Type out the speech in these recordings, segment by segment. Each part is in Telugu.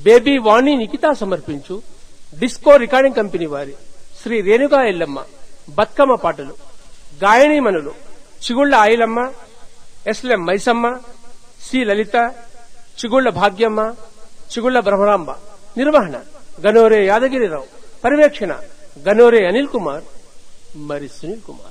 బేబీ వాణి నిఖిత సమర్పించు డిస్కో రికార్డింగ్ కంపెనీ వారి శ్రీ రేణుగా ఎల్లమ్మ బతుకమ్మ పాటలు గాయనీమణులు చిగుళ్ల ఆయిలమ్మ ఎస్లెం మైసమ్మ సి లలిత చిగుళ్ల భాగ్యమ్మ చిగుళ్ల బ్రహ్మరాంబ నిర్వహణ గనోరే యాదగిరిరావు పర్యవేక్షణ గనోరే అనిల్ కుమార్ మరి సునీల్ కుమార్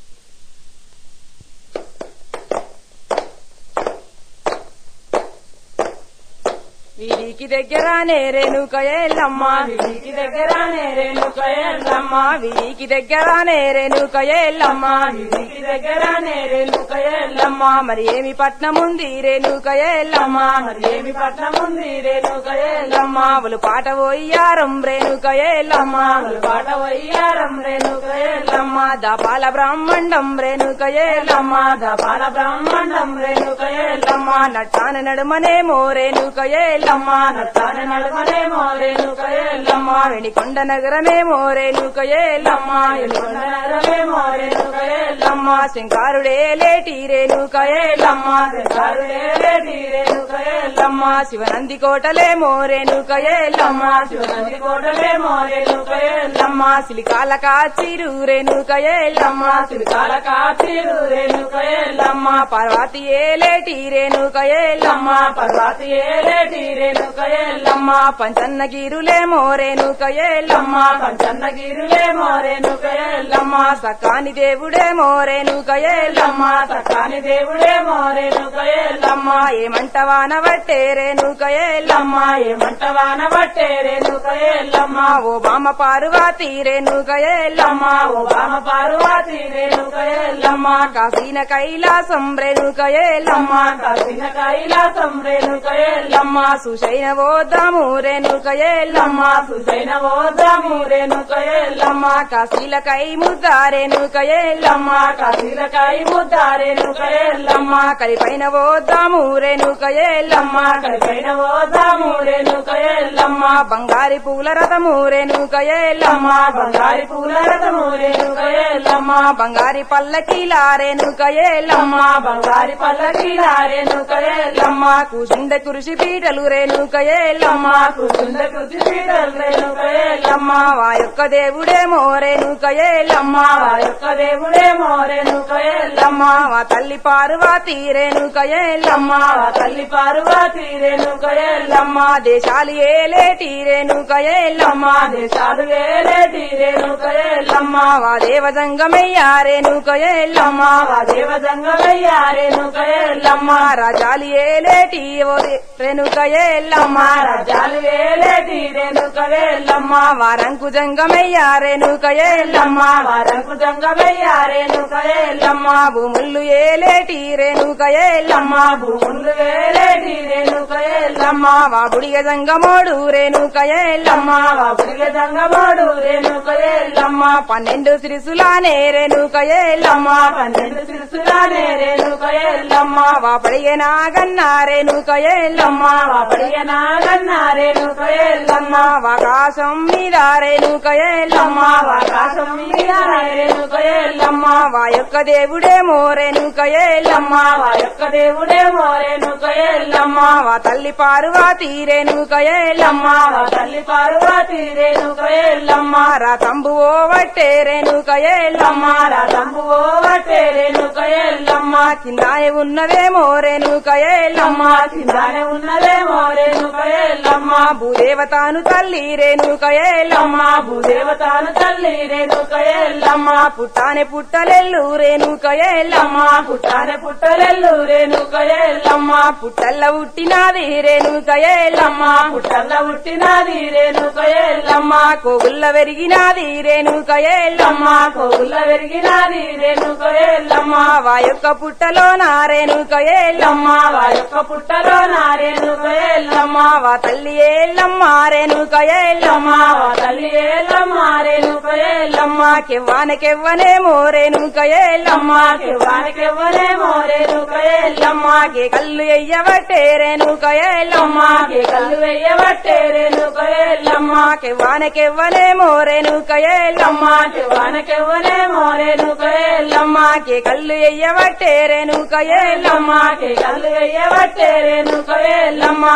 వీరికి దగ్గర నేరేనుక ఎల్లమ్మ వీరికి దగ్గర నేరేనుక ఎల్లమ్మ వీరికి దగ్గర నేరేనుక ఎల్లమ్మ వీరికి దగ్గర నేరేనుక ఎల్లమ్మ మరి ఏమి పట్నం ఉంది రేణుక ఎల్లమ్మ మరి ఏమి పట్నం ఉంది రేణుక ఎల్లమ్మ వాళ్ళు పాట పోయ్యారం రేణుక ఎల్లమ్మ వాళ్ళు పాట పోయ్యారం రేణుక ఎల్లమ్మ దపాల బ్రాహ్మణం రేణుక ఎల్లమ్మ దపాల బ్రాహ్మణం రేణుక ఎల్లమ్మ నట్టాన నడుమనేమో రేణుక ఎల్లమ్మ నట్టాన నడుమనేమో రేణుక ఎల్లమ్మ వెణికొండ నగరమేమో రేణుక ఎల్లమ్మ వెణికొండ నగరమేమో రేణుక ఎల్లమ్మ శంకారుడే లేటి రేణుక ఎల్లమ్మ శంకారుడే లేటి రేణుక ఎల్లమ్మ శివనంది కోటలేమో రేణుక ఎల్లమ్మ శివనంది కోటలేమో రేణుక ఎల్లమ్మ సిలికాల కాచిరు రేణుక ఎల్లమ్మ సిలికాల కాచిరు రేణుక ఎల్లమ్మ పర్వతి ఏలేటి రేణుక ఎల్లమ్మ పర్వతి ఏలేటి రేణుక ఎల్లమ్మ పంచన్న గిరులేమో రేణుక ఎల్లమ్మ పంచన్న గిరులేమో రేణుక ఎల్లమ్మ సకాని దేవుడేమో రేణుక ఎల్లమ్మ సకాని దేవుడేమో రేణుక ఎల్లమ్మ ఏమంటవాన బట్టే రేణుక ఎల్లమ్మ ఏమంటవాన బట్టే రేణుక ఎల్లమ్మ ఓ బామ పార్వతి రేణుక ఎల్లమ్మ ఓ బామ పార్వతి రేణుక ఎల్లమ్మ కాసిన కైలాసం రేణుక ఎల్లమ్మ కాసిన కైలాసం రేణుక ఎల్లమ్మ సుశైన వోదాము రేణుక ఎల్లమ్మ సుశైన వోదాము రేణుక ఎల్లమ్మ కాశీల కై ముద్ద రేణుక ఎల్లమ్మ కాశీల కై ముద్ద రేణుక ఎల్లమ్మ కలిపైన వోదాము రేణుక ఎల్లమ్మ కలిపైన వోదాము రేణుక ఎల్లమ్మ బంగారి పూల రథము రేణుక ఎల్లమ్మ బంగారి పూల రథము రేణుక ఎల్లమ్మ బంగారి పల్లకీల రేణుక ఎల్లమ్మ బంగారి పల్లకీల రేణుక ఎల్లమ్మ కూసుండ కురిసి పీటలు రేణుక ఎల్లమ్మ కూసుండ కురిసి పీటలు రేణుక ఎల్లమ్మ వా యొక్క దేవుడేమో రేణుక ఎల్లమ్మ వా యొక్క దేవుడేమో రేణుక ఎల్లమ్మ వా తల్లి పార్వతి రేణుక ఎల్లమ్మ వా తల్లి పార్వతి రేణుక ఎల్లమ్మ దేశాలు ఏలేటి రేణుక ఎల్లమ్మ దేశాలు ఏలేటి రేణుక ఎల్లమ్మ వా దేవజంగమయ్య రేణుక ఎల్లమ్మ వా దేవజంగమయ్య రేణుక ఎల్లమ్మ రాజాలు ఏలేటి ఓ రే- రేణుక ఎల్లమ్మ రాజాలు ఏలేటి రేణుక ఎల్లమ్మ వారంకు జంగమయ్య రేణుక ఎల్లమ్మ వారంకు జంగమయ్య రేణుక ఎల్లమ్మ భూములు ఏలేటి రేణుక ఎల్లమ్మ భూములు ఏలేటి రేణుక ఎల్లమ్మ వా బుడిగ జంగమోడు రేణుక ఎల్లమ్మ వా బుడిగ జంగమోడు రేణుక ఎల్లమ్మ పన్నెండు సిరిసులానే రేణుక ఎల్లమ్మ పన్నెండు సిరిసులానే రేణుక ఎల్లమ్మ వా పడిగే నాగన్న రేణుక ఎల్లమ్మ వా పడిగే నాగన్న రేణుక ఎల్లమ్మ ఆకాశం మీద రేణుక ఎల్లమ్మ ఆకాశం మీద రేణుక ఎల్లమ్మ వా యొక్క దేవుడేమో రేణుక ఎల్లమ్మ వా యొక్క దేవుడేమో రేణుక ఎల్లమ్మ వా తల్లి పార్వతి రేణుక ఎల్లమ్మ వా తల్లి పార్వతి రేణుక ఎల్లమ్మ రా తంబు ఓ వట్టే రేణుక ఎల్లమ్మ రా తంబు ఓ వట్టే రేణుక ఎల్లమ్మ కిందాయ ఉన్నదేమో రేణుక ఎల్లమ్మ కిందానే ఉన్నదేమో రేణుక ఎల్లమ్మ భూదేవతాను తల్లి రేణుక ఎల్లమ్మ భూదేవతాను తల్లి రేణుక ఎల్లమ్మ పుట్టానే పుట్టలెల్లు రేణుక ఎల్లమ్మ పుట్టానే పుట్టలెల్లు రేణుక ఎల్లమ్మ పుట్టల్ల పుట్టినాది రేణుక ఎల్లమ్మ పుట్టల్ల పుట్టినాది రేణుక ఎల్లమ్మ కోగుల్ల వెరిగినాది రేణుక ఎల్లమ్మ కోగుల్ల వెరిగినాది రేణుక ఎల్లమ్మ వా యొక్క పుట్టలో నా రేణుక ఎల్లమ్మ వా యొక్క పుట్టలో నా రేణుక ఎల్లమ్మ వా తల్లి ఎల్లమ్మ రేణుక ఎల్లమ్మ వా తల్లి ఎల్లమ్మ రేణుక ఎల్లమ్మ కెవ్వాన కెవ్వనేమో రేణుక ఎల్లమ్మ కెవ్వాన కెవ్వనేమో రేణుక ఎల్లమ్మ కే కళ్ళు ఎయ్యబట్టే రేణుక ఎల్లమ్మ కే కళ్ళు వెయ్యబట్టే రేణుక ఎల్లమ్మ కెవ్వాన కెవ్వనేమో రేణుక ఎల్లమ్మ కెవ్వాన కెవ్వనేమో రేణుక ఎల్లమ్మ కే కళ్ళు ఎయ్యబట్టే రేణుక ఎల్లమ్మ కే కళ్ళు ఎయ్యబట్టే రేణుక ఎల్లమ్మ వద్ద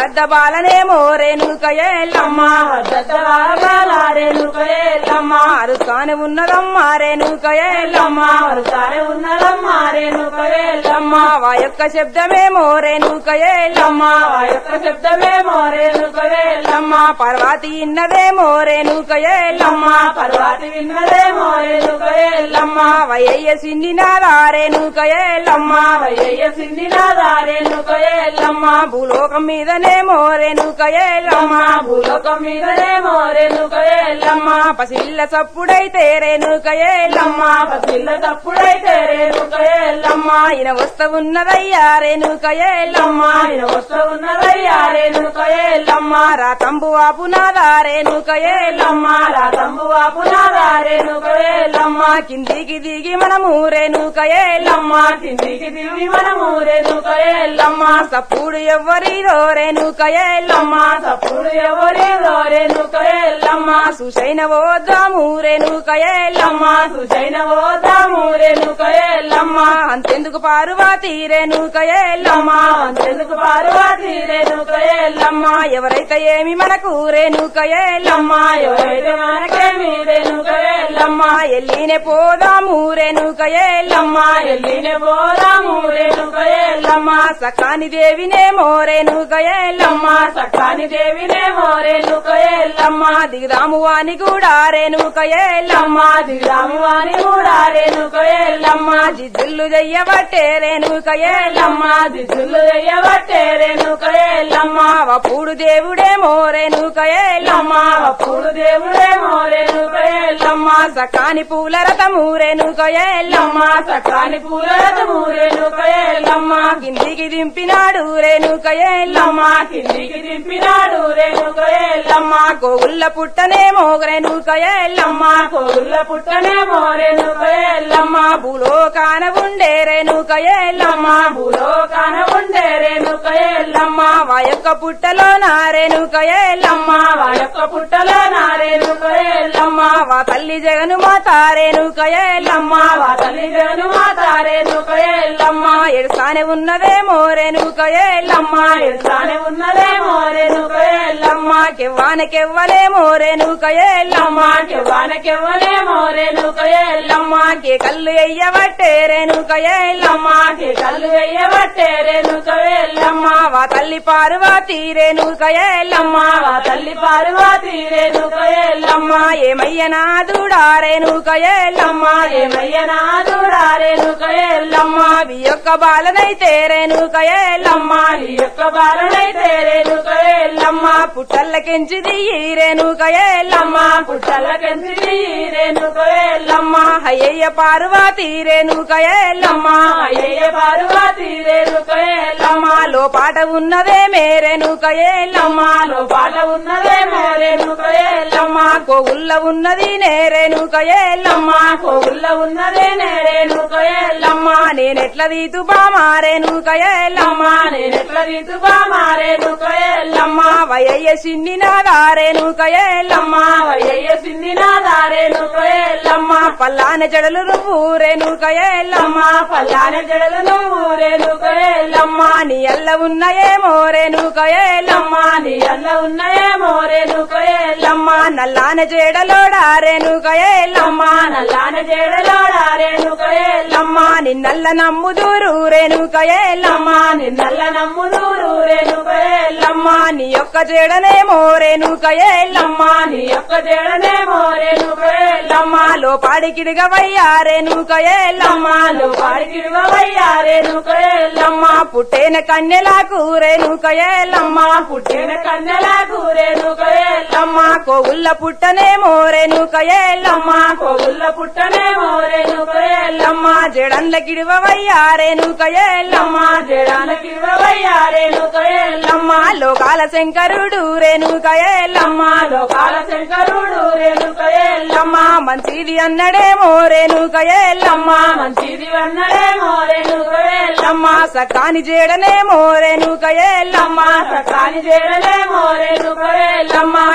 వద్దద్ద బాలనే మోరేనుక ఎల్లమ్మ వద్దద్ద బాలనేనుక ఎల్లమ్మ అరుసానే ఉన్నదమ్మా రేణుక ఎల్లమ్మ అరుసానే ఉన్నదమ్మా రేణుక ఎల్లమ్మ వా యొక్క శబ్దమే మోరేనుక ఎల్లమ్మ వా యొక్క శబ్దమే మోరేనుక ఎల్లమ్మ పర్వాతి ఇన్నదే మోరేనుక ఎల్లమ్మ పర్వాతి విన్నదే మోరేనుక ఎల్లమ్మ వయ్య సిండినాదారేనుక ఎల్లమ్మ వయ్య సిండినాదారేనుక ఎల్లమ్మ భూలోకం మీదనే మోరేనుక ఎల్లమ్మ భూలోకం మీదనే మోరేనుక ఎల్లమ్మ పసిల్ల చప్పుడైతే రేణుక ఎల్లమ్మ పసిల్ల చప్పుడైతే రేణుక ఎల్లమ్మ ఈయన వస్త ఉన్నదయ్యా రేణుక ఎల్లమ్మ ఈయన వస్త ఉన్నదయ్యా రేణుక ఎల్లమ్మ రాతంబు వాపునాదా రేణుక ఎల్లమ్మ రాతంబు వాపునాదా రేణుక ఎల్లమ్మ కిందికి దిగి మనము రేణుక ఎల్లమ్మ కిందికి దిగి మనము రేణుక ఎల్లమ్మ సప్పుడు ఎవ్వరిదో రేణుక ఎల్లమ్మ సప్పుడు ఎవరిదో రేణుక ఎల్లమ్మ సుసైన ఓదాము రేణుక ఎల్లమ్మ సుసైన ఓదాము రేణుక ఎల్లమ్మ అంతెందుకు పార్వతి రేణుక ఎల్లమ్మ అంతెందుకు పార్వతి రేణుక ఎల్లమ్మ ఎవరైతే ఏమి మనకు రేణుక ఎల్లమ్మ ఎవరైతే మనకేమి రేణుక ఎల్లమ్మ ఎల్లినే పోదాము రేణుక ఎల్లమ్మ ఎల్లినే పోదాము రేణుక ఎల్లమ్మ సకాని దేవినే మోరేనుక ఎల్లమ్మ సకాని దేవినే మోరేనుక ఎల్లమ్మ దిగుదాము వాని కూడా రేణుక ఎల్లమ్మ దిగుదాము వాని కూడా రేణుక ఎల్లమ్మ జిజ్జులు చెయ్యబట్టే రేణుక ఎల్లమ్మ జిజ్జులు చెయ్యబట్టే రేణుక ఎల్లమ్మ వప్పుడు దేవుడే మోరేనుక ఎల్లమ్మ వప్పుడు దేవుడే మోరేనుక ఎల్లమ్మ సకాని పూల రథము రేణుక ఎల్లమ్మ సకాని పూల రథము రేణుక ఎల్లమ్మ కిందికి దింపినాడు రేణుక ఎల్లమ్మ కిందికి దింపినాడు రేణుక ఎల్లమ్మ కోగుల్ల పుట్టనే మోగరేణుక ఎల్లమ్మ కోగుల్ల పుట్టనే మోరేణుక ఎల్లమ్మ భూలోకాన ఉండే రేణుక ఎల్లమ్మ భూలోకాన ఉండే రేణుక ఎల్లమ్మ వాయొక్క పుట్టలో నారేణుక ఎల్లమ్మ వాయొక్క పుట్టలో నారేణుక ఎల్లమ్మ వా తల్లి జగను మాత రేణుక ఎల్లమ్మ వా తల్లి జగను మాత రేణుక ఎల్లమ్మ ఎడసానే ఉన్నదే మోరేణుక ఎల్లమ్మ ఎడసానే ఉన్నదే మోరేణుక ఎల్లమ్మ కెవ్వాన కెవ్వలే మోరేణుక ఎల్లమ్మ కెవ్వాన కెవ్వలే మోరేణుక ఎల్లమ్మ కే కళ్ళు ఎయ్యబట్టే రేణుక ఎల్లమ్మ కే కళ్ళు ఎయ్యబట్టే రేణుక ఎల్లమ్మ వా తల్లి పార్వతి రేణుక ఎల్లమ్మ వా తల్లి పార్వతి రేణుక ఎల్లమ్మ ఏమయ్య నాదుడా రేణుక ఎల్లమ్మ ఏమయ్య నాదుడా రేణుక ఎల్లమ్మ వి యొక్క బాలనైతే రేణుక ఎల్లమ్మ నీ యొక్క బాలనైతే రేణుక ఎల్లమ్మ పుట్టల్లకెంచి దియ్యి రేణుక ఎల్లమ్మ పుట్టల్లకెంచి దియ్యి రేణుక ఎల్లమ్మ అయ్యయ్య పార్వతి రేణుక ఎల్లమ్మ అయ్యయ్య పార్వతి రేణుక ఎల్లమ్మ లోపాట ఉన్నదే మేరేణుక ఎల్లమ్మ లోపాట ఉన్నదే మేరేణుక ఎల్లమ్మ కోగుల్ల ఉన్నది నేరేణుక ఎల్లమ్మ కోగుల్ల ఉన్నదే నేరేణుక ఎల్లమ్మ నేనెట్ల దీతు బామారేణుక ఎల్లమ్మ నేనెట్ల దీతు బామారేణుక ఎల్లమ్మ వయ్య సిన్ని నాదారేణుక ఎల్లమ్మ వయ్య సిన్ని నాదారేణుక ఎల్లమ్మ పల్లాన జడలు నువ్వు రేణుక ఎల్లమ్మ పల్లాన జడలు నువ్వు రేణుక ఎల్లమ్మ నీ అల్ల ఉన్నయేమో రేణుక ఎల్లమ్మ నీ అల్ల ఉన్నయేమో రేణుక ఎల్లమ్మ నల్లాన జడలోడా రేణుక ఎల్లమ్మ నల్లాన జడలోడా రేణుక ఎల్లమ్మ నిన్నల్ల నమ్ముదూరు రేణుక ఎల్లమ్మ నిన్నల్ల నమ్ముదూరు రేణుక ఎల్లమ్మ నీ యొక్క జడనేమో రేణుక ఎల్లమ్మ నీ యొక్క జడనేమో రేణుక ఎల్లమ్మ లోపాడికిడిగవయ్యా రేణుక ఎల్లమ్మ లోపాడికిడిగవయ్యా రేణుక ఎల్లమ్మ పుట్టేన కన్నెలకు రేణుక ఎల్లమ్మ పుట్టేన కన్నెలకు రేణుక ఎల్లమ్మ కోగుల్ల పుట్టనేమో రేణుక ఎల్లమ్మ కోగుల్ల పుట్టనేమో రేణుక ఎల్లమ్మ జడంల కిడివయ్యా రేణుక ఎల్లమ్మ జడాల కిడివయ్యా రేణుక ఎల్లమ్మ లోకాల శంకరుడు రేణుక ఎల్లమ్మ లోకాల శంకరుడు రేణుక ఎల్లమ్మ మంచిది అన్నడేమో రేణుక ఎల్లమ్మ మంచిది అన్నడేమో రేణుక ఎల్లమ్మ సకాని జేడనేమో రేణుక ఎల్లమ్మ సకాని జేడనేమో రేణుక ఎల్లమ్మ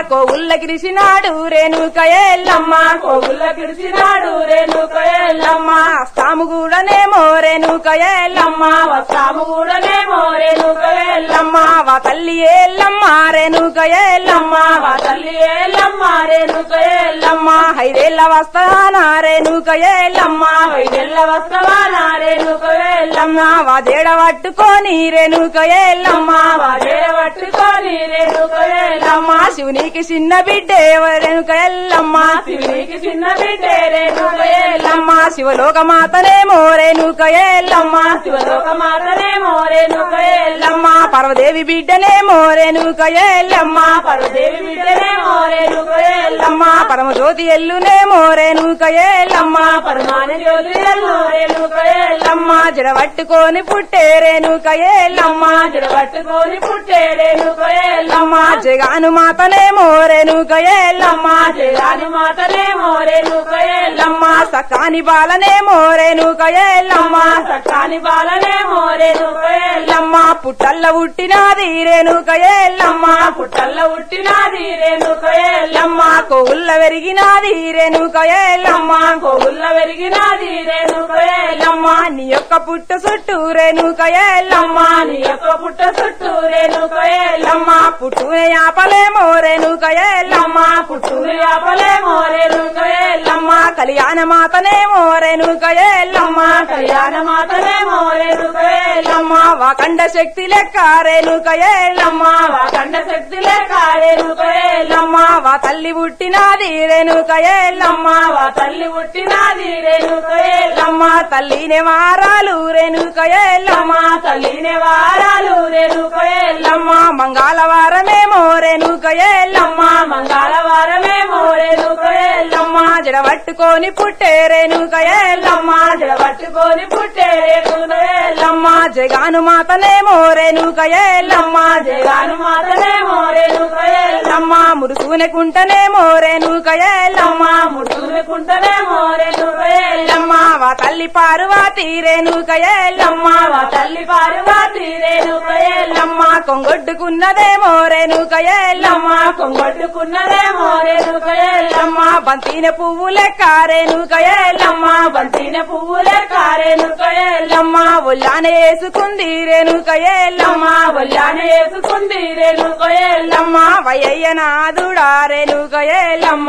కోవుల్ల గిరిసినాడు రేణుక ఎల్లమ్మ కోగుల్ల కిడిచినాడు రేణుక ఎల్లమ్మ అస్తాము కూడానేమో రేణుక ఎల్లమ్మ వస్తాము కూడానేమో రేణుక ఎల్లమ్మ ఎల్లమ్మ వా తల్లి ఎల్లమ్మ రేణుక ఎల్లమ్మ మా తల్లి ఎల్లమ్మ రేణుక ఎల్లమ్మ ఎల్లమ్మ ఐదేళ్ల వస్తానా రేణుక ఎల్లమ్మ వైదెల్ల వస్తవాన రేణుక ఎల్లమ్మ ఎల్లమ్మ వా జేడ పట్టుకొని రేణుక ఎల్లమ్మ వాడే పట్టుకొని రేణుక ఎల్లమ్మ ఎల్లమ్మ శివునికి చిన్న బిడ్డే రేణుక ఎల్లమ్మ శివునికి చిన్న బిడ్డే రేణుక ఎల్లమ్మ ఎల్లమ్మ శివలోక మాతనేమో రేణుక ఎల్లమ్మ శివలోక మాతనేమో రేణుక ఎల్లమ్మ ఎల్లమ్మ పర్వదేవి బిడ్డనేమో రేణుక ఎల్లమ్మ పరదేవి బిడ్డనేమో రేణుక ఎల్లమ్మ ఎల్లమ్మ పరమజ్యోతి ఎల్లునేమో రేణుక ఎల్లమ్మ పరమాన జ్యోతిరల్లో రేణుక ఎల్లమ్మ ఎల్లమ్మ జడ పట్టుకొని పుట్టే రేణుక ఎల్లమ్మ జడ పట్టుకొని పుట్టే రేణుక ఎల్లమ్మ ఎల్లమ్మ జగాను మాతనేమో రేణుక ఎల్లమ్మ జయాని మాతనేమో రేణుక ఎల్లమ్మ ఎల్లమ్మ సకాని బాలనేమో రేణుక ఎల్లమ్మ సకాని బాలనేమో రేణుక ఎల్లమ్మ ఎల్లమ్మ పుట్టల్ల పుట్టినాది రేణుక ఎల్లమ్మ పుట్టల్ల పుట్టినది రేణుక ఎల్లమ్మ ఎల్లమ్మ కోవుల్ల పెరిగినాది రేణుక ఎల్లమ్మ కోగుల్ల పెరిగినది రేణుక ఎల్లమ్మ ఎల్లమ్మ నీ యొక్క పుట్ట చుట్టూ రేణుక ఎల్లమ్మ నీ యొక్క పుట్ట చుట్టూ రేణుక ఎల్లమ్మ ఎల్లమ్మ పుట్టునే ఆపలేమో రేణుక ఎల్లమ్మ పుట్టూరు యాపలేమో రేణుక ఎల్లమ్మ ఎల్లమ్మ కళ్యాణ మాతనేమో రేణుక ఎల్లమ్మ కళ్యాణ మాతనేమో రేణుక ఎల్లమ్మ ఎల్లమ్మ వాకండ శక్తి లెక్క రేణుక ఎల్లమ్మ కండ శక్తి లేక రేణుక ఎల్లమ్మ ఎల్లమ్మ వా తల్లి పుట్టినాది రేణుక ఎల్లమ్మ వా తల్లి పుట్టినది రేణుక ఎల్లమ్మ ఎల్లమ్మ తల్లినే వారాలు రేణుక ఎల్లమ్మ తల్లిని వారాలు రేణుక ఎల్లమ్మ ఎల్లమ్మ మంగళవారమేమో రేణుక ఎల్లమ్మ మంగళవారమేమో రేణుక ఎల్లమ్మ ఎల్లమ్మ జడ పట్టుకొని పుట్టే రేణుక ఎల్లమ్మ జడ పట్టుకొని పుట్టే రేణుక ఎల్లమ్మ ఎల్లమ్మ జగాను మాతనేమో రేణుక ఎల్లమ్మ జగాను మాతనేమో రేణుక ఎల్లమ్మ ఎల్లమ్మ మురుసునే కుంటనేమో రేణుక ఎల్లమ్మ ముడుచుకుంటనేమో రేణుక ఎల్లమ్మ ఎల్లమ్మ వా తల్లి పార్వతి రేణుక ఎల్లమ్మ వా తల్లి పార్వతి రేణుక ఎల్లమ్మ ఎల్లమ్మ కొంగొడ్డుకున్నదేమో రేణుక ఎల్లమ్మ కొంగొట్టుకున్నదేమో రేణుక ఎల్లమ్మ ఎల్లమ్మ బంతిన పువ్వు లెక్క రేణుక ఎల్లమ్మ బంతిన పువ్వులే కారేణుక ఎల్లమ్మ ఎల్లమ్మ ఒళ్ళాన వేసుకుంది రేణుక ఎల్లమ్మ వల్లాన వేసుకుంది రేణుక ఎల్లమ్మ ఎల్లమ్మ వయ్యయ్య నాదుడా రేణుక ఎల్లమ్మ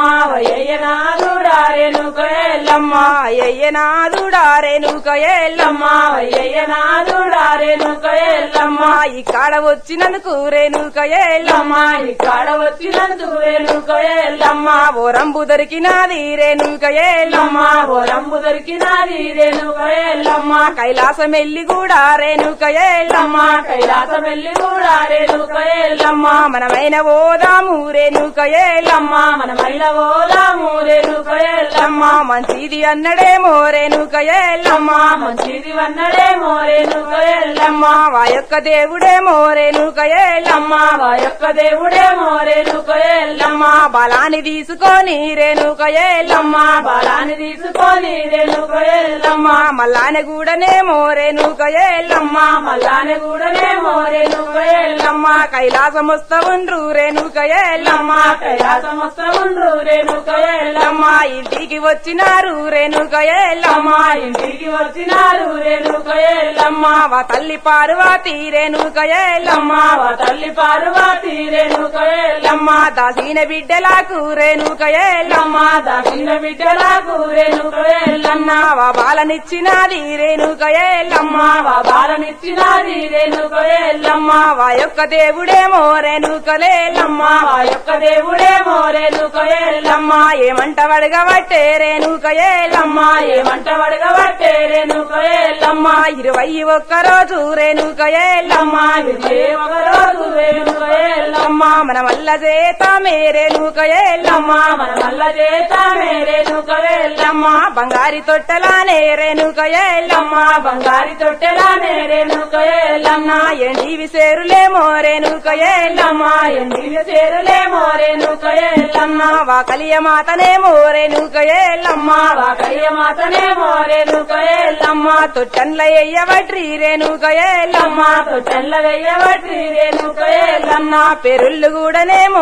వయ్యనాథుడా రేణుక ఎల్లమ్మ ఎల్లమ్మ అయ్యయ్య నాదుడా రేణుక ఎల్లమ్మ వయ్యనాథుడా రేణుక ఎల్లమ్మ ఎల్లమ్మ ఇక్కడ వచ్చినందుకు రేణుక ఎల్లమ్మ ఇక్కడ వచ్చినందుకు రేణుక ఎల్లమ్మ ఎల్లమ్మ ఓరంబు దొరికినాది రేణుక ఎల్లమ్మ ఓరంబు దొరికినది రేణుక ఎల్లమ్మ ఎల్లమ్మ కైలాసం వెళ్ళి కూడా రేణుక ఎల్లమ్మ కైలాసం వెళ్ళి కూడా రేణుక ఎల్లమ్మ ఎల్లమ్మ మనమైన ఓదాము రేణుక ఎల్లమ్మ మనమైన ఓదాము రేణుక ఎల్లమ్మ ఎల్లమ్మ మంచిది అన్నడేమో రేణుక ఎల్లమ్మ మంచిది వన్నడేమో రేణుక ఎల్లమ్మ ఎల్లమ్మ వా యొక్క దేవుడేమో రేణుక ఎల్లమ్మ మా యొక్క దేవుడేమో రేణుక ఎల్లమ్మ ఎల్లమ్మ బలాన్ని తీసుకొని రేణుక ఎల్లమ్మ బలాన్ని తీసుకొని రేణుక ఎల్లమ్మ ఎల్లమ్మ మల్లాని గూడనేమో రేణుక ఎల్లమ్మ మల్లాని కూడానేమో రేణుక ఎల్లమ్మ ఎల్లమ్మ కైలాసం వస్తా ఉండ్రు రేణుక ఎల్లమ్మ కైలాసం వస్తుండ్రు రేణుక ఎల్లమ్మ ఎల్లమ్మ ఇంటికి వచ్చినారు రేణుక ఎల్లమ్మ ఇంటికి వచ్చినారు రేణుక ఎల్లమ్మ ఎల్లమ్మ వా తల్లి పార్వతి రేణుక ఎల్లమ్మ వా తల్లి పార్వతి రేణుక ఎల్లమ్మ ఎల్లమ్మ దాసిన బిడ్డలకు రేణుక ఎల్లమ్మ దక్షిణ బిడ్డలకు రేణుక ఎల్లమ్మ ఎల్లమ్మ వా బాలనిచ్చినది రేణుక ఎల్లమ్మ వా బాలనిచ్చినది రేణుక ఎల్లమ్మ ఎల్లమ్మ వా యొక్క దేవుడేమో రేణుక లేల్లమ్మ మా యొక్క దేవుడేమో రేణుక ఎల్లమ్మ ఎల్లమ్మ ఏమంట వడగబట్టే రేణుక ఎల్లమ్మ ఏమంట వడగబట్టే రేణుక ఎల్లమ్మ ఎల్లమ్మ ఇరవై ఒక్క రోజు రేణుక ఎల్లమ్మ ఇదే ఒక రోజు రేణుక ఎల్లమ్మ ఎల్లమ్మ మన వల్ల చేతామే రేణుక ఎల్లమ్మ మన వల్ల చేతామే రేణుక ఎల్లమ్మ ఎల్లమ్మ బంగారి తొట్టలానే రేణుక ఎల్లమ్మ బంగారి తొట్టెలానే రేణుక ఎల్లమ్మ ఎల్లమ్మ ఎండివి సేరులేమో రేణుక ఎల్లమ్మ ఎండిన చేరులేమో రేణుక ఎల్లమ్మ ఎల్లమ్మ వా కలియ మాతనేమో రేణుక ఎల్లమ్మ వాకయ్య మాతనేమో రేణుక ఎల్లమ్మ ఎల్లమ్మ తొట్టన్ల ఎయ్యవట్రి రేణుక ఎల్లమ్మ తొట్టెల్ల వెయ్యబట్టి రేణుక ఎల్లమ్మ ఎల్లమ్మ పెరుళ్ళు కూడానేమో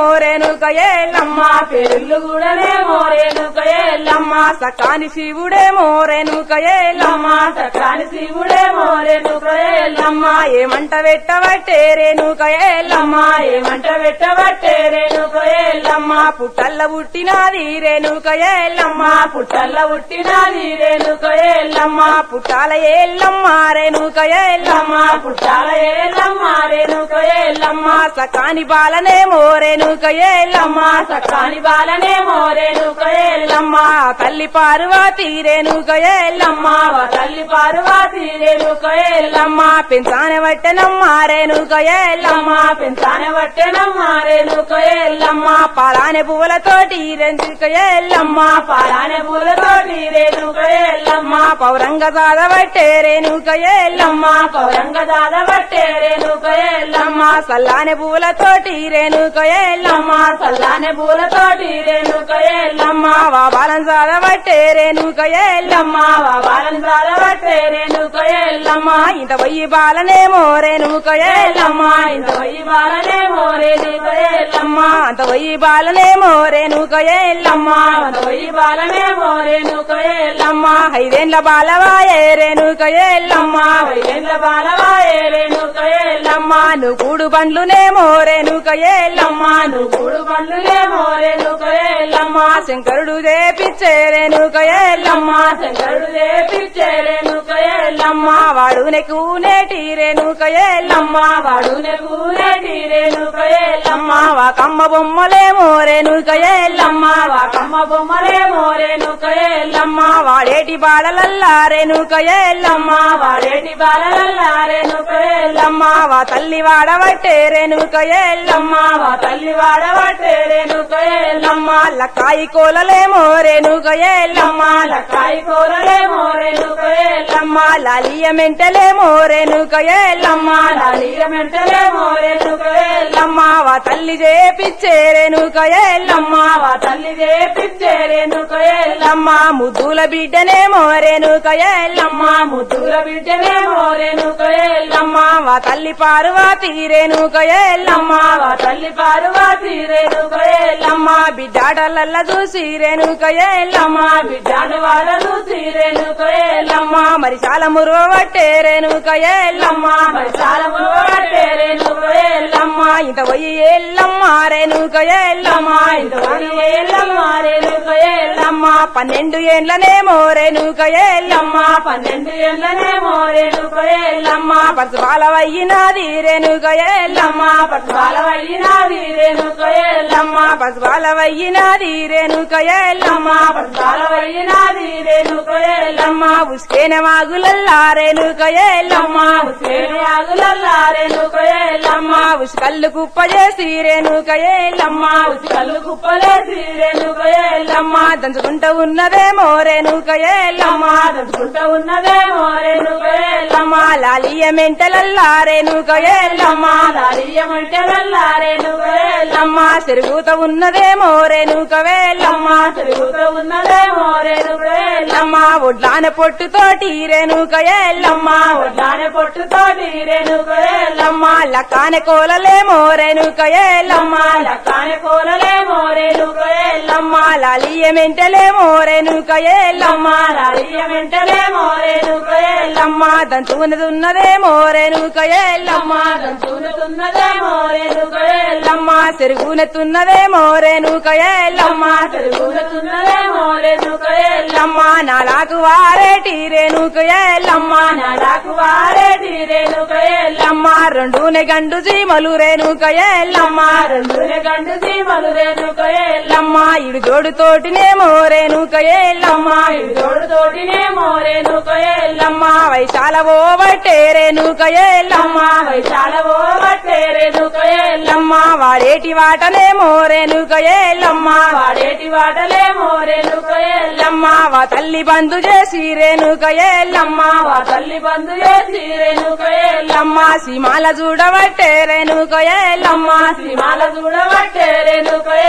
మోరేనుక ఎల్లమ్మ పెరుళ్ళు కూడానే మోరేనుక ఎల్లమ్మ సకాని శివుడే మోరేనుక ఎల్లమ్మ సకాని శివుడే మోరేనుక ఎల్లమ్మ ఏమంట పెట్టబట్టే రేణుక ఎల్లమ్మ ఏమంట పెట్టబట్టే రేణుక ఎల్లమ్మ పుట్టల్ల పుట్టినాది రేణుక ఎల్లమ్మ పుట్టల్ల పుట్టినది రేణుక ఎల్లమ్మ పుట్టాల ఎల్లమ్మ రేణుక ఎల్లమ్మ పుట్టాల ఎల్లమ్మ రేణుక ఎల్లమ్మ సకాని బాలనే మోరేనుక ఎల్లమ్మ సకాని బాలనే మోరేనుక ఎల్లమ్మ తల్లి పార్వతి రేణుక ఎల్లమ్మ తల్లి పార్వతి రేణుక ఎల్లమ్మ పెంచానే వట్టెనమ్మ రేణుక ఎల్లమ్మ పెంచానే పట్టెనమ్మ రేణుక ఎల్లమ్మ పాలానే పువ్వులతోటి రెంచుక ఎల్లమ్మ పారానే పూలతోటి రేణుక ఎల్లమ్మ పౌరంగ సాధవట్టే రేణుక ఎల్లమ్మ పౌరంగ దాద పట్టే రేణుక ఎల్లమ్మ సల్లానే పువ్వులతోటి రేణుక ఎల్లమ్మ సల్లానే పూలతోటి రేణుక ఎల్లమ్మ వా బాలం సాధవట్టే రేణుక ఎల్లమ్మ బాలని దాద పట్టే రేణుక ఎల్లమ్మ ఇంత పొయ్యి బాలనేమో రేణుక ఎల్లమ్మ ఇంత వయ్యి బాలనే మోరేణుక ఎల్లమ్మ అంత పొయ్యి బాలనేమో రేణుక ఎల్లమ్మ అంత వయ్యి బాలనే మోరేణుక ఎల్లమ్మ ఐదేండ్ల బాలవాయే రేణుక ఎల్లమ్మ వైద్యుల బాలవాయే రేణుక ఎల్లమ్మ నువ్వు కూడు బండ్లునేమో రేణుక ఎల్లమ్మ నువ్వు కూడు పండ్లులే మోరేణుక ఎల్లమ్మ శంకరుడు చేపిచ్చే రేణుక ఎల్లమ్మ శంకరుడు చేపిచ్చే రేణుక ఎల్లమ్మ వాడు నెకు నేటి రేణుక ఎల్లమ్మ వాడు నెగూరేటి రేణుక ఎల్లమ్మ వా కమ్మ బొమ్మలేమో రేణుక ఎల్లమ్మ వాకమ్మ బొమ్మలే మోరేణుక ఎల్లమ్మ వాడేటి బాలలల్లా రేణుక ఎల్లమ్మ వాడేటి బాలలల్లా రేణుక ఎల్లమ్మ వా తల్లి వాడబట్టే రేణుక ఎల్లమ్మ వా తల్లి వాడబట్టే రేణుక ఎల్లమ్మ లక్కాయి కోలలేమో రేణుక ఎల్లమ్మ లక్కాయి కూరలే మోరేణుక ఎల్లమ్మ లాలియ మెంటలేమో రేణుక ఎల్లమ్మ లాలీయ మెంటలే మోరేణుక ఎల్లమ్మ వా తల్లి చేపిచ్చే రేణుక ఎల్లమ్మ వా తల్లి చేపిచ్చే రేణుక ఎల్లమ్మ ముద్దుల బిడ్డనేమో రేణుక ఎల్లమ్మ ముద్దుల బిడ్డనే మోరేణుక ఎల్లమ్మ వా తల్లి పార్వతి రేణుక ఎల్లమ్మ వా తల్లి పార్వతి రేణుక ఎల్లమ్మ బిడ్డాడలల్ల చూసి రేణుక ఎల్లమ్మ బిడ్డను వాడలు రేణుక ఎల్లమ్మ మరి చాలా మురువట్టే రేణుక ఎల్లమ్మ మరి చాలా మునుగట్టే రేణుక ఎల్లమ్మ ఇంత పోయి ఎల్లమ్మ రేణుక ఎల్లమ్మ ఇంత వడి ఎల్లమ్మ రేణుక ఎల్లమ్మ పన్నెండు ఏండ్లనేమో రేణుక ఎల్లమ్మ పన్నెండు ఏళ్ళనే మోరేణుక ఎల్లమ్మ పసుపాలవయ్యినాది రేణుక ఎల్లమ్మ పట్టుబాలవయ్యినాది రేణుక ఎల్లమ్మ పసుపాలవయ్యినాది రేణుక ఎల్లమ్మ పట్టుబాలవయ్యినాది రేణుక ఎల్లమ్మ ఉస్కేన వాగులల్లా రేణుక ఎల్లమ్మ సేని ఆగులల్లా రేణుక ఎల్లమ్మ ఉసుకల్లు కుప్ప చేసి రేణుక ఎల్లమ్మ కళ్ళు కుప్పలేసి రేణుక ఎల్లమ్మ దంచుకుంటూ ఉన్నదేమో రేణుక ఎల్లమ్మ దడుచుకుంటూ ఉన్నదే మోరేణుక ఎల్లమ్మ లాలియ మెంటలల్లా రేణుక ఎల్లమ్మ లాలియమంటే వెళ్ళా రేణుక ఎల్లమ్మ తిరుగుతూ ఉన్నదేమో రేణుక వేల్లమ్మ తిరుగుతూ ఉన్నదే మోరేణుక ఎల్లమ్మ ఒడ్లాన పొట్టుతోటి రేణుక ఎల్లమ్మ ఒడ్లానే పొట్టుతోటి రేణుక ఎల్లమ్మ లక్కాన కోలలేమో రేణుక ఎల్లమ్మ లక్కానే కూరలే మోరేణుక ఎల్లమ్మ లాలియ మెంటలేమో రేణుక ఎల్లమ్మ లాలియమంటేనే మోరేణుక ఎల్లమ్మ దంచుకున్నది ఉన్నదేమో రేణుక ఎల్లమ్మ దంచుతున్నదే మోరేణుక ఎల్లమ్మ తిరుగునెత్తున్నదేమో రేణుక ఎల్లమ్మ తిరుగుతున్నదే మోరేణుక ఎల్లమ్మ నాలాకు వారేటి రేణుక ఎల్లమ్మ నాకు వారేటి రేణుక ఎల్లమ్మ రెండునే గండు జీమలు రేణుక ఎల్లమ్మ రెండునే గండు సీమలు రేణుక ఎల్లమ్మ ఇడు జోడు తోటినేమో రేణుక ఎల్లమ్మ జోడు తోటినే మోరేణుక ఎల్లమ్మ వైశాల ఓబట్టే రేణుక ఎల్లమ్మ వైశాల ఓబట్టే రేణుక ఎల్లమ్మ వాడేటి వాటనేమో రేణుక ఎల్లమ్మ వాడేటి వాటలే మోరేణుక ఎల్లమ్మ వా తల్లి బంధు చేసి రేణుక ఎల్లమ్మ వా తల్లి బంధు చేసి రేణుక ఎల్లమ్మ సీమాల చూడబట్టే రేణుక ఎల్లమ్మ శ్రీమాల చూడబట్టే రేణుక ఎల్లమ్మ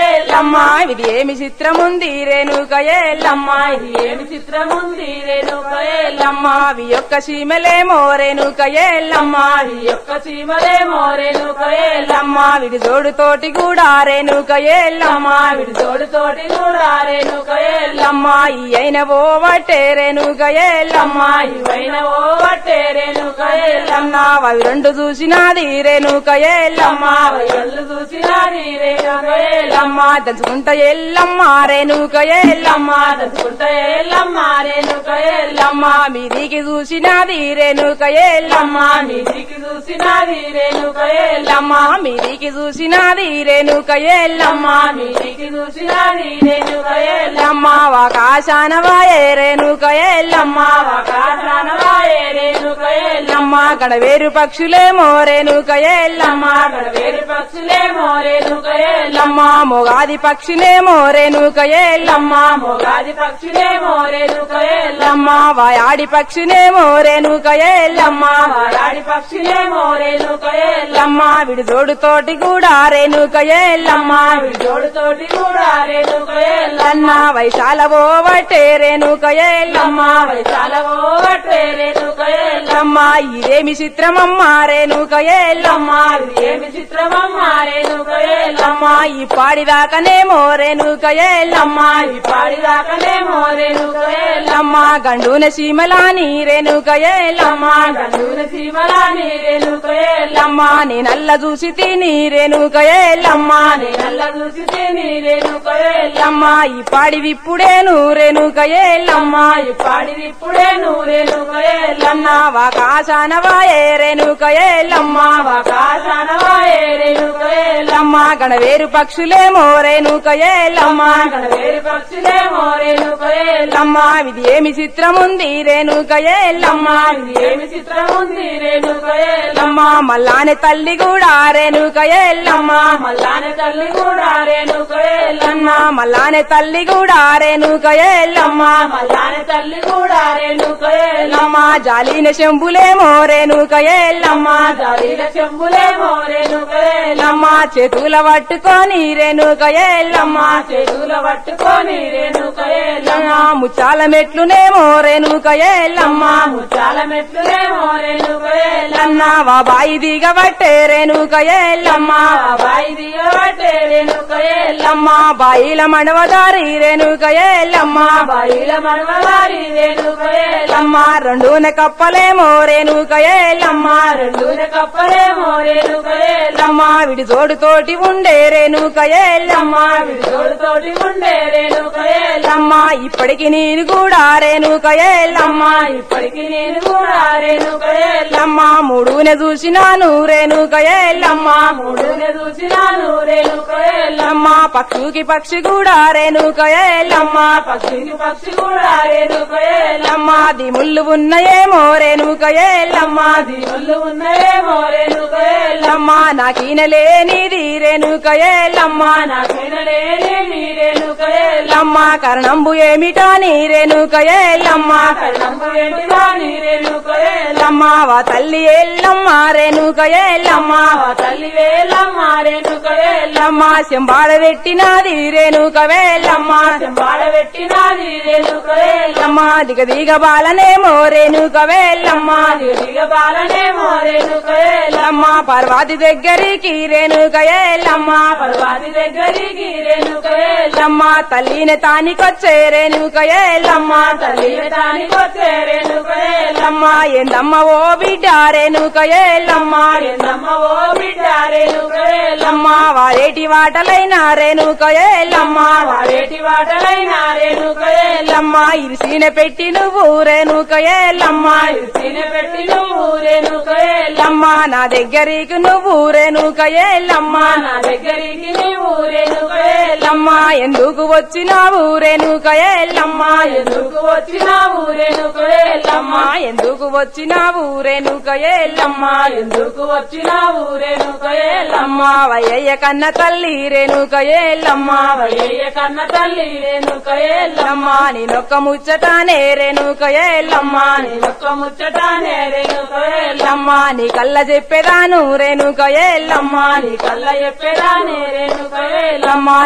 ఎల్లమ్మ ఇది ఏమి చిత్రముంది రేణుక ఎల్లమ్మ ఇది ఏమి చిత్రముంది రేణుక ఎల్లమ్మ ఎల్లమ్మ అవి యొక్క సీమలేమో రేణుక ఎల్లమ్మ ఈ యొక్క చీమలేమో రేణుక ఎల్లమ్మ ఎల్లమ్మ విడి జోడుతోటి కూడా రేణుక ఎల్లమ్మ విడి తోడు తోటి కూడా రేణుక ఎల్లమ్మ ఎల్లమ్మ ఈ అయిన ఓవటే రేణుక ఎల్లమ్మ ఇవైన ఓ వట్టే రేణుక ఎల్లమ్మ ఎల్లమ్మ అవి రెండు చూసినాది రేణుక ఎల్లమ్మ కళ్ళు చూసినాది రేణుక ఎల్లమ్మ ఎల్లమ్మ దంచుకుంట ఎల్లమ్మ రేణుక ఎల్లమ్మ దచ్చుకుంట ఎల్లమ్మ రేణుక ఎల్లమ్మ ఎల్లమ్మ మీదికి చూసినాది రేణుక ఎల్లమ్మ మీదికి చూసినాది రేణుక ఎల్లమ్మ ఎల్లమ్మ మీదికి చూసినాది రేణుక ఎల్లమ్మ మీదికి చూసినాది రేణుక ఎల్లమ్మ ఎల్లమ్మ ఆకాశాన వాయే రేణుక ఎల్లమ్మ ఆకాశానవాయే రేణుక ఎల్లమ్మ ఎల్లమ్మ గడవేరు పక్షులేమో రేణుక ఎల్లమ్మ వేరు పక్షులేమో రేణుక ఎల్లమ్మ ఎల్లమ్మ మొగాది పక్షినేమో రేణుక ఎల్లమ్మ మొగాది పక్షులేమో రేణుక ఎల్లమ్మ ఎల్లమ్మ వాయాడి పక్షినేమో రేణుక ఎల్లమ్మ వారాడి పక్షులేమో రేణుక ఎల్లమ్మ ఎల్లమ్మ విడి జోడుతోటి కూడా రేణుక ఎల్లమ్మ జోడుతోటి కూడా రేణుక ఎల్లమ్మ అన్న వైశాల ఓవటే రేణుక ఎల్లమ్మ చాలా ఓవట్టే రేణుక ఎల్లమ్మ ఎల్లమ్మ ఇదేమి చిత్రమమ్మ రేణుక ఎల్లమ్మ ఏమి చిత్రమమ్మ రేణుక ఎల్లమ్మ ఎల్లమ్మ ఈ పాడిదాకనేమో రేణుక ఎల్లమ్మ ఈ పాడిదాకనేమో రేణుక ఎల్లమ్మ ఎల్లమ్మ గండున సీమలాని రేణుక ఎల్లమ్మ గండూన సీమలాని రేణుక ఎల్లమ్మ ఎల్లమ్మ నేనల్ల చూసి తిని రేణుక ఎల్లమ్మ నల్ల చూసి తిని రేణుక ఎల్లమ్మ ఎల్లమ్మ ఈ పాడి విప్పుడేను రేణుక ఎల్లమ్మ ఈ పాడిది ఇప్పుడే నువ్వు రేణుక ఎల్లమ్మ ఎల్లమ్మ వాకాశాన వాయే రేణుక ఎల్లమ్మ ఆకాశానవాయే రేణుక ఎల్లమ్మ ఎల్లమ్మ గణవేరు పక్షులేమో రేణుక ఎల్లమ్మ వేరు పక్షులేమో రేణుక ఎల్లమ్మ ఎల్లమ్మ ఇది ఏమి చిత్రముంది రేణుక ఎల్లమ్మ ఏమి చిత్రముంది రేణుక ఎల్లమ్మ ఎల్లమ్మ మల్లాని తల్లి కూడా రేణుక ఎల్లమ్మ మల్లాని తల్లి కూడా రేణుక ఎల్లమ్మ ఎల్లమ్మ మల్లాని తల్లి కూడా రేణుక ఎల్లమ్మ మల్లాని తల్లి కూడా రేణుక ఎల్లమ్మ ఎల్లమ్మ జాలిన శంభులేమో రేణుక ఎల్లమ్మ జాలీల చెంబులేమో రేణుక ఎల్లమ్మ ఎల్లమ్మ చేతుల పట్టుకొని రేణుక ఎల్లమ్మ చేతుల పట్టుకొని రేణుక ఎల్లమ్మ ఎల్లమ్మ ముచ్చాల మెట్లునేమో రేణుక ఎల్లమ్మ ముచ్చాల మెట్లులేమో రేణుక ఎల్లమ్మ ఎల్లమ్మ వా బాయి దిగబట్టే రేణుక ఎల్లమ్మ బాయి దిగబట్టే రేణుక ఎల్లమ్మ ఎల్లమ్మ బాయిల మడవదారి రేణుక ఎల్లమ్మ బాయిల మనవవారి రేణుక ఎల్లమ్మ ఎల్లమ్మ రెండున కప్పలేమో రేణుక ఎల్లమ్మ రెండున కప్పలేమో రేణుక ఎల్లమ్మ ఎల్లమ్మ విడి జోడుతోటి ఉండే రేణుక ఎల్లమ్మ తోడుతోటి ఉండే రేణుక ఎల్లమ్మ ఎల్లమ్మ ఇప్పటికి నేను కూడా రేణుక ఎల్లమ్మ ఇప్పటికి నేను కూడా రేణుక ఎల్లమ్మ ఎల్లమ్మ మూడునే చూసినాను రేణుక ఎల్లమ్మ మూడునే చూసినాను రేణుక ఎల్లమ్మ ఎల్లమ్మ పక్షుకి పక్షి కూడా రేణుక ఎల్లమ్మ పక్షికి పక్షి కూడా రేణుక ఎల్లమ్మ ఎల్లమ్మ దిముళ్ళు ఉన్నాయేమో రేణుక ఎల్లమ్మ దీవుళ్ళు ఉన్నాయేమో రేణుక ఎల్లమ్మ ఎల్లమ్మ నాకీనలేనిది రేణుక ఎల్లమ్మ నాకైనలేని రేణుక ఎల్లమ్మ ఎల్లమ్మ కరణంబు ఏమిటా నీ రేణుక ఎల్లమ్మ కళ్ళంబు ఏంటిదాని రేణుక ఎల్లమ్మ ఎల్లమ్మ వా తల్లి ఎల్లమ్మ రేణుక ఎల్లమ్మ ఆ తల్లి వేలమ్మ రేణుక ఎల్లమ్మ ఎల్లమ్మ శంబాడ పెట్టినది రేణుక వేలమ్మ చెంబాడబెట్టినాది రేణుక ఎల్లమ్మ ఎల్లమ్మ దిగ దిగ బాలనేమో రేణుక వేలమ్మ దిగ బాలనేమో రేణుక ఎల్లమ్మ ఎల్లమ్మ పర్వాది దగ్గరికి రేణుక ఎల్లమ్మ పర్వాది దగ్గరికి రేణుక ఎల్లమ్మ ఎల్లమ్మ తల్లిని తానికొచ్చే రేణుక ఎల్లమ్మ తల్లి దానికొచ్చే రేణుక ఎల్లమ్మ ఎల్లమ్మ ఏందమ్మ ఓ బిడ్డ రేణుక ఎల్లమ్మ ఎందమ్మ ఓ బిడ్డ రేణుక ఎల్లమ్మ ఎల్లమ్మ వారేటి వాటలైన రేణుక ఎల్లమ్మ వారేటి వాటలైన రేణుక ఎల్లమ్మ ఎల్లమ్మ ఇరిసిన పెట్టి నువ్వు రేణుక ఎల్లమ్మ తిన పెట్టి నువ్వు రేణుక ఎల్లమ్మ ఎల్లమ్మ నా దగ్గరికి నువ్వు రేణుక ఎల్లమ్మ నా దగ్గరికి నీవు రేణుక ఎల్లమ్మ ఎల్లమ్మ ఎందుకు వచ్చినావు రేణుక ఎల్లమ్మ ఎందుకు వచ్చినావు రేణుక ఎల్లమ్మ ఎల్లమ్మ ఎందుకు వచ్చినావు రేణుక ఎల్లమ్మ ఎందుకు వచ్చినావు రేణుక ఎల్లమ్మ ఎల్లమ్మ వయ్యయ్య కన్న తల్లి రేణుక ఎల్లమ్మ వయ్యయ్య కన్న తల్లి రేణుక ఎల్లమ్మ ఎల్లమ్మ నేనొక్క ముచ్చటానే రేణుక ఎల్లమ్మ నేనొక్క ముచ్చటానే రేణుక ఎల్లమ్మ ఎల్లమ్మ నీ కళ్ళ చెప్పేదాను రేణుక ఎల్లమ్మ నీ కళ్ళ చెప్పేదానే రేణుక ఎల్లమ్మ ఎల్లమ్మ నన్నైతే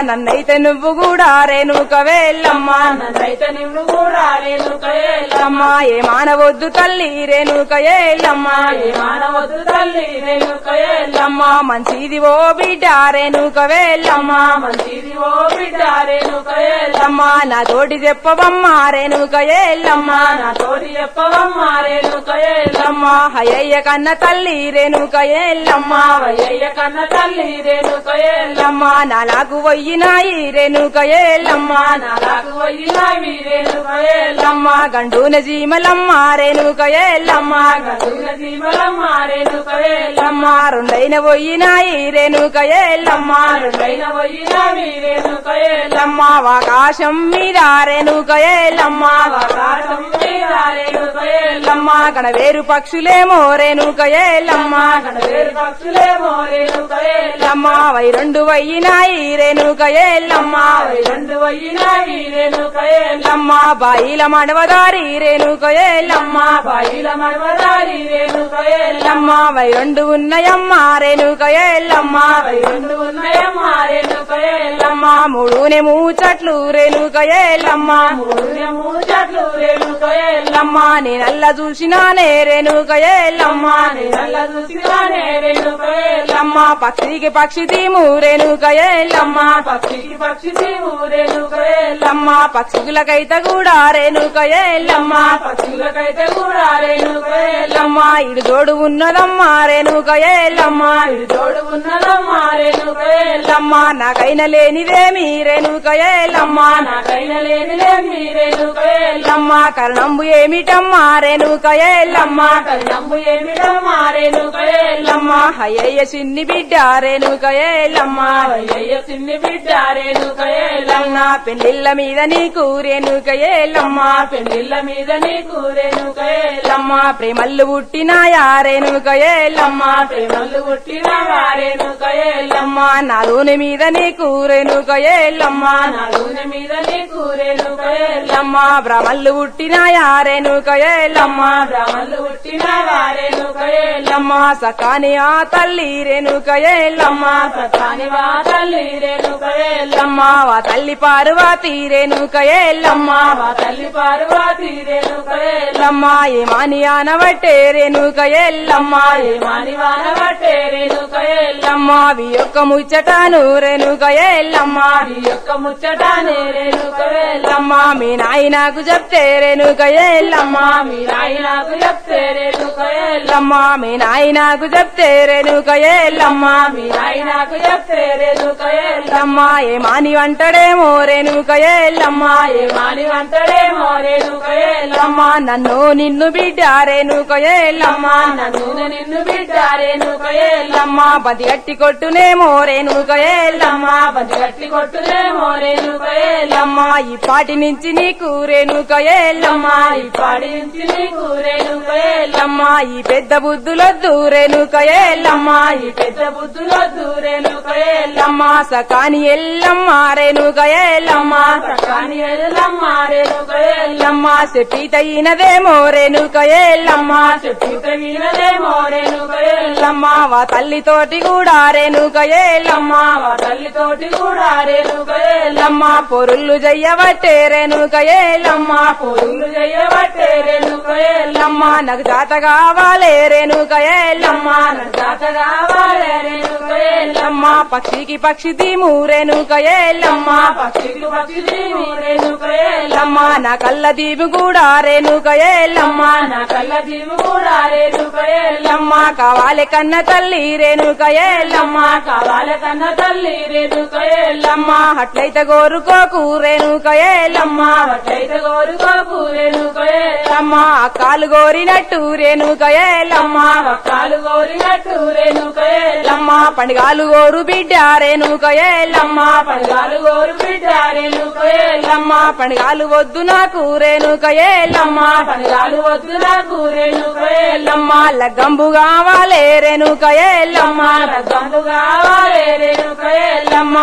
నన్నైతే నువ్వు కూడా రేణుక వేల్లమ్మ నన్నైతే నువ్వు కూడా రేణుక ఎల్లమ్మ ఏ మానవద్దు తల్లి రేణుక ఏల్లమ్మ ఏ మానవద్దు తల్లి రేణుక ఎల్లమ్మ మంచిది ఓ బిడ్డ రేణుక వేల్లమ్మ మంచిది ఓ బిడ్డ రేణుక ఎల్లమ్మ అమ్మ నా తోటి చెప్పవమ్మ రేణుక ఏల్లమ్మ నా తోటి చెప్పవమ్మ రేణుక ఎల్లమ్మ అమ్మ హయ్య కన్న తల్లి రేణుక ఏల్లమ్మ వయ్యయ్య కన్న తల్లి రేణుక ఎల్లమ్మ అమ్మ నాలాగు పోయినాయి రేణుక ఏల్లమ్మ నాలకు పోయినవి రేణుక ఎల్లమ్మ అమ్మ గండూన జీమలమ్మ రేణుక ఏల్లమ్మ గదుల జీవలమ్మ రేణుక ఎల్లమ్మ అమ్మ రెండైన పోయినాయి రేణుక ఏల్లమ్మ రెండైన పోయినవి రేణుక ఎల్లమ్మ అమ్మ ఆకాశం మీద రేణుక ఏల్లమ్మ ఆకాశం మీద రేణుక ఎల్లమ్మ అమ్మ గణవేరు పక్షులేమో రేణుక ఏల్లమ్మ వేరు పక్షులేమో రేణుక ఎల్లమ్మ అమ్మ వై రెండు వయ్యినాయి రేణుక ఏల్లమ్మ రెండు పోయినవి రేణుక ఎల్లమ్మ అమ్మ బాయిల మడవదారి రేణుక ఏల్లమ్మ బాయిల మడవదారి రేణుక ఎల్లమ్మ అమ్మ వై రెండు ఉన్నాయమ్మ రేణుక ఏల్లమ్మ రెండు ఉన్నాయమ్మ రేణుక ఎల్లమ్మ అమ్మ మూడునే మూచట్లు రేణుక ఏల్లమ్మ మూడు చెట్లు రేణుక ఎల్లమ్మ అమ్మ నేనల్ల చూసినానే రేణుక ఏల్లమ్మ నల్ల చూసినానే రేణుక ఎల్లమ్మ అమ్మ పక్షికి పక్షి తీము రేణుక ఏల్లమ్మ పక్షికి పక్షి తీవు రేణుక ఎల్లమ్మ అమ్మ పక్షులకైతే కూడా రేణుక ఏల్లమ్మ పక్షులకైతే కూడా రేణుక ఎల్లమ్మ అమ్మ ఇడు తోడు ఉన్నదమ్మ రేణుక ఏల్లమ్మ తోడు ఉన్నదమ్మ రేణుక ఎల్లమ్మ అమ్మ నాకైన లేనిదేమి రేణుక ఏల్లమ్మ నాకైన లేనిలేమి రేణుక ఎల్లమ్మ అమ్మ కరణంబు ఏమిటమ్మా రేణుక ఏల్లమ్మ కళ్యాణము ఏమిటమ్మ రేణుక ఎల్లమ్మ అమ్మ అయ్యయ్య చిన్ని బిడ్డ రేణుక ఏల్లమ్మ అయ్యయ్య చిన్ని బిడ్డ రేణుక ఎల్లమ్మ నా పెళ్లిళ్ళ మీద నీకు రేణుక ఏల్లమ్మ పెళ్లిళ్ళ మీద నీకు రేణుక ఎల్లమ్మ అమ్మ ప్రేమల్లు పుట్టినాయా రేణుక ఏల్లమ్మ ప్రేమలు పుట్టిన రేణుక ఎల్లమ్మ అమ్మ నాలోని మీద నీకు రేణుక ఏల్లమ్మ నా నూనె మీద నీకు రేణుక ఎల్లమ్మ అమ్మ భ్రమల్లు పుట్టినాయా రేణుక ఏల్లమ్మ బ్రహ్మలు పుట్టిన రేణుక ఎల్లమ్మ అమ్మ సకాని ఆ తల్లి రేణుక ఏల్లమ్మ సతాని వా తల్లి రేణుక ఎల్లమ్మ అమ్మ వా తల్లి పార్వతి రేణుక ఏల్లమ్మ మా తల్లి పార్వతి రేణుక ఎల్లమ్మ అమ్మ ఏమాని ఆనవట్టే రేణుక ఎల్లమ్మ మాని వాన పట్టే రేణుక ఎల్లమ్మ అమ్మ వి యొక్క ముచ్చటాను రేణుక ఎల్లమ్మ నీ యొక్క ముచ్చటానే రేణుక ఎల్లమ్మ అమ్మ మీ నాయనకు చెప్తే రేణుక ఎల్లమ్మ మీ నాయనకు చెప్తే రేణుక ఎల్లమ్మ అమ్మ మీ నాయనకు చెప్తే రేణుక ఎల్లమ్మ మీ నాయనకు చెప్తే రేణుక ఎల్లమ్మ అమ్మ ఏమాని అంటడేమో రేణుక ఎల్లమ్మ ఏ మాని వంటడేమో రేణుక ఎల్లమ్మ అమ్మ నన్ను నిన్ను బిడ్డ రేణుక ఎల్లమ్మ నన్ను నిన్ను బిడ్డ రేణుక ఎల్లమ్మ అమ్మ బతి గట్టి కొట్టునేమో రేణుక ఎల్లమ్మ బతి గట్టి కొట్టులేమో రేణుక ఎల్లమ్మ అమ్మ ఈ పాటి నుంచి నీకు రేణుక ఎల్లమ్మ ఈ పాడి నుంచి నీకు రేణుక ఎల్లమ్మ అమ్మ ఈ పెద్ద బుద్ధులొద్దు రేణుక ఎల్లమ్మ ఈ పెద్ద బుద్ధులొద్దు రేణుక ఎల్లమ్మ అమ్మ సకాని ఎల్లమ్మ రేణుక ఎల్లమ్మ సకాని ఎల్లమ్మ రేణుక ఎల్లమ్మ అమ్మ చెప్పి తగినదేమో రేణుక ఎల్లమ్మ చెప్పి తగినదేమో రేణుక ఎల్లమ్మ అమ్మ వా తల్లితోటి కూడా రేణుక ఎల్లమ్మ మా తల్లితోటి కూడా రేణుక ఎల్లమ్మ అమ్మ పొరుళ్ళు చెయ్యబట్టే రేణుక ఎల్లమ్మ పొరులు చేయబట్టే రేణుక ఎల్లమ్మ అమ్మ నాకు జాత కావాలే రేణుక ఎల్లమ్మ జాత కావాలే రేణుక ఎల్లమ్మ అమ్మ పక్షికి పక్షి తీము రేణుక ఎల్లమ్మ పక్షికి పక్షి దీవు రేణుక ఎల్లమ్మ అమ్మ నా కళ్ళ దీపు కూడా రేణుక ఎల్లమ్మ నా కళ్ళ దీవు కూడా రేణుక ఎల్లమ్మ అమ్మ కావాలి కన్న తల్లి రేణుక ఎల్లమ్మ కావాల కన్న తల్లి రేణుక ఎల్లమ్మ అమ్మ అట్లయితే కోరుకోకు రేణుక ఎల్లమ్మ అట్లయితే కోరుకోకు రేణుక ఎల్లమ్మ అమ్మ అక్కాలు కోరినట్టు రేణుక ఎల్లమ్మ పక్కాలు కోరినట్టు రేణుక ఎల్లమ్మ అమ్మ పండుగాలు కోరు బిడ్డ రేణుక ఎల్లమ్మ పడగాలు కోరు బిడ్డ రేణుక ఎల్లమ్మ అమ్మ పండుగాలు వద్దు నాకు రేణుక ఎల్లమ్మ పడగాలు వద్దు నాకు రేణుక ఎల్లమ్మ ఎల్లమ్మ లగ్గంబు కావాలే రేణుక ఎల్లమ్మ రగ్గంపు కావాలే రేణుక ఎల్లమ్మ ఎల్లమ్మ వా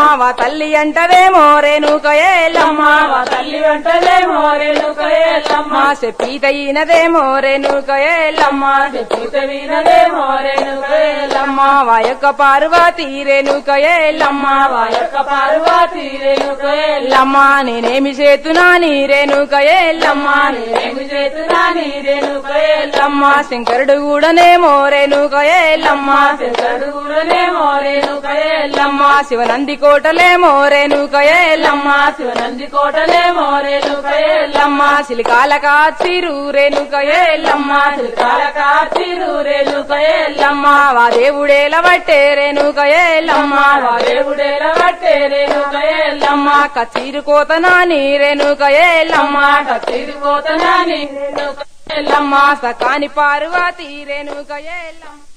తల్లి అంటదేమో రేణుక ఎల్లమ్మ మా తల్లి వెంటలేమో రేణుక ఎల్లమ్మ మా చెప్పిత ఈనదేమో రేణుక ఎల్లమ్మ పూత వీరదేమో రేణుక ఎల్లమ్మ మా యొక్క పార్వతీ రేణుక ఎల్లమ్మ మా యొక్క పార్వతి రేణుక ఎల్లమ్మ ఎల్లమ్మ నేనేమి చేతునా నీ రేణుక ఎల్లమ్మ ఏమి చేతున్నా నీ రేణుక ఎల్లమ్మ ఎల్లమ్మ శంకరుడు కూడానేమో రేణుక ఎల్లమ్మ చదువులనేమో రేణుక ఎల్లమ్మ ఎల్లమ్మ శివనంది కోటలేమో రేణుక ఎల్లమ్మ శివనంది కోటలేమో రేణుక ఎల్లమ్మ ఎల్లమ్మ సిలికాల కాచిరు రేణుక ఎల్లమ్మ కాలకాచిరు రేణుక ఎల్లమ్మ ఎల్లమ్మ వా దేవుడేల బట్టే రేణుక ఎల్లమ్మ దేవుడేల బట్టే రేణుక ఎల్లమ్మ ఎల్లమ్మ కచీరు కోతనాని రేణుక ఎల్లమ్మ తిరిగిపోతనా నీ రేణుక ఎల్లమ్మ సకాని పార్వతి రేణుక ఎల్లమ్మ